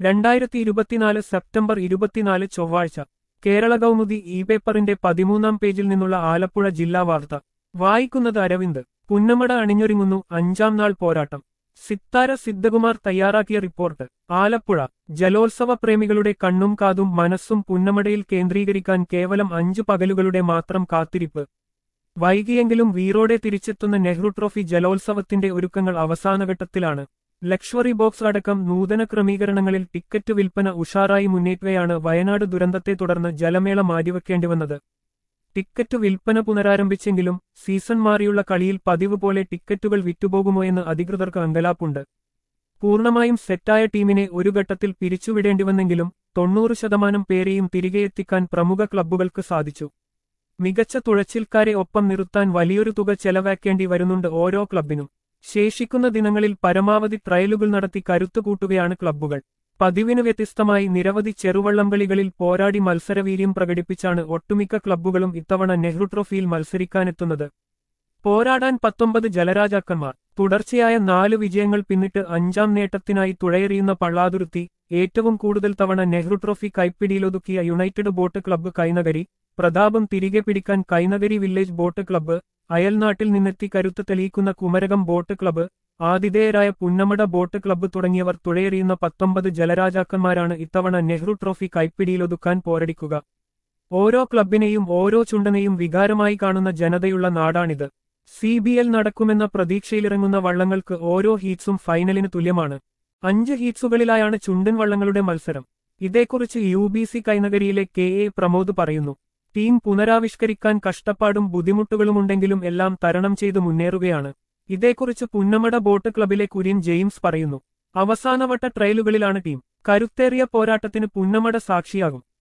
രണ്ടായിരത്തി ഇരുപത്തിനാല് സെപ്റ്റംബർ ഇരുപത്തിനാല് ചൊവ്വാഴ്ച കേരള കൗമുദി ഇ പേപ്പറിന്റെ പതിമൂന്നാം പേജിൽ നിന്നുള്ള ആലപ്പുഴ ജില്ലാ വാർത്ത വായിക്കുന്നത് അരവിന്ദ് പുന്നമട അണിഞ്ഞൊരുങ്ങുന്നു അഞ്ചാം നാൾ പോരാട്ടം സിത്താര സിദ്ധകുമാർ തയ്യാറാക്കിയ റിപ്പോർട്ട് ആലപ്പുഴ ജലോത്സവ പ്രേമികളുടെ കണ്ണും കാതും മനസ്സും പുന്നമടയിൽ കേന്ദ്രീകരിക്കാൻ കേവലം അഞ്ചു പകലുകളുടെ മാത്രം കാത്തിരിപ്പ് വൈകിയെങ്കിലും വീറോടെ തിരിച്ചെത്തുന്ന നെഹ്റു ട്രോഫി ജലോത്സവത്തിന്റെ ഒരുക്കങ്ങൾ അവസാനഘട്ടത്തിലാണ് ലക്ഷറി ബോക്സ് അടക്കം നൂതന ക്രമീകരണങ്ങളിൽ ടിക്കറ്റ് വിൽപ്പന ഉഷാറായി മുന്നേറ്റുകയാണ് വയനാട് ദുരന്തത്തെ തുടർന്ന് ജലമേള മാറ്റിവെക്കേണ്ടി വന്നത് ടിക്കറ്റ് വിൽപ്പന പുനരാരംഭിച്ചെങ്കിലും സീസൺ മാറിയുള്ള കളിയിൽ പതിവ് പോലെ ടിക്കറ്റുകൾ വിറ്റുപോകുമോ എന്ന് അധികൃതർക്ക് അങ്കലാപ്പുണ്ട് പൂർണ്ണമായും സെറ്റായ ടീമിനെ ഒരു ഘട്ടത്തിൽ പിരിച്ചുവിടേണ്ടിവന്നെങ്കിലും തൊണ്ണൂറ് ശതമാനം പേരെയും തിരികെ എത്തിക്കാൻ പ്രമുഖ ക്ലബ്ബുകൾക്ക് സാധിച്ചു മികച്ച തുഴച്ചിൽക്കാരെ ഒപ്പം നിർത്താൻ വലിയൊരു തുക ചെലവാക്കേണ്ടി വരുന്നുണ്ട് ഓരോ ക്ലബിനും ശേഷിക്കുന്ന ദിനങ്ങളിൽ പരമാവധി ട്രയലുകൾ നടത്തി കരുത്തുകൂട്ടുകയാണ് ക്ലബ്ബുകൾ പതിവിന് വ്യത്യസ്തമായി നിരവധി ചെറുവള്ളംകളികളിൽ പോരാടി മത്സരവീര്യം പ്രകടിപ്പിച്ചാണ് ഒട്ടുമിക്ക ക്ലബ്ബുകളും ഇത്തവണ നെഹ്റു ട്രോഫിയിൽ മത്സരിക്കാനെത്തുന്നത് പോരാടാൻ പത്തൊമ്പത് ജലരാജാക്കന്മാർ തുടർച്ചയായ നാല് വിജയങ്ങൾ പിന്നിട്ട് അഞ്ചാം നേട്ടത്തിനായി തുഴയെറിയുന്ന പള്ളാതുരുത്തി ഏറ്റവും കൂടുതൽ തവണ നെഹ്റു ട്രോഫി കൈപ്പിടിയിലൊതുക്കിയ യുണൈറ്റഡ് ബോട്ട് ക്ലബ്ബ് കൈനഗരി പ്രതാപം തിരികെ പിടിക്കാൻ കൈനഗരി വില്ലേജ് ബോട്ട് ക്ലബ്ബ് അയൽനാട്ടിൽ നിന്നെത്തി കരുത്ത് തെളിയിക്കുന്ന കുമരകം ബോട്ട് ക്ലബ്ബ് ആതിഥേയരായ പുന്നമട ബോട്ട് ക്ലബ്ബ് തുടങ്ങിയവർ തുഴയെറിയുന്ന പത്തൊമ്പത് ജലരാജാക്കന്മാരാണ് ഇത്തവണ നെഹ്റു ട്രോഫി കൈപ്പിടിയിലൊതുക്കാൻ പോരടിക്കുക ഓരോ ക്ലബിനെയും ഓരോ ചുണ്ടനെയും വികാരമായി കാണുന്ന ജനതയുള്ള നാടാണിത് സി ബി എൽ നടക്കുമെന്ന പ്രതീക്ഷയിലിറങ്ങുന്ന വള്ളങ്ങൾക്ക് ഓരോ ഹീറ്റ്സും ഫൈനലിന് തുല്യമാണ് അഞ്ച് ഹീറ്റ്സുകളിലായാണ് ചുണ്ടൻ വള്ളങ്ങളുടെ മത്സരം ഇതേക്കുറിച്ച് യു ബി സി കൈനഗരിയിലെ കെ എ പ്രമോദ് പറയുന്നു ടീം പുനരാവിഷ്കരിക്കാൻ കഷ്ടപ്പാടും ബുദ്ധിമുട്ടുകളുമുണ്ടെങ്കിലും എല്ലാം തരണം ചെയ്ത് മുന്നേറുകയാണ് ഇതേക്കുറിച്ച് പുന്നമട ബോട്ട് ക്ലബിലെ കുര്യൻ ജെയിംസ് പറയുന്നു അവസാനവട്ട ട്രയലുകളിലാണ് ടീം കരുത്തേറിയ പോരാട്ടത്തിന് പുന്നമട സാക്ഷിയാകും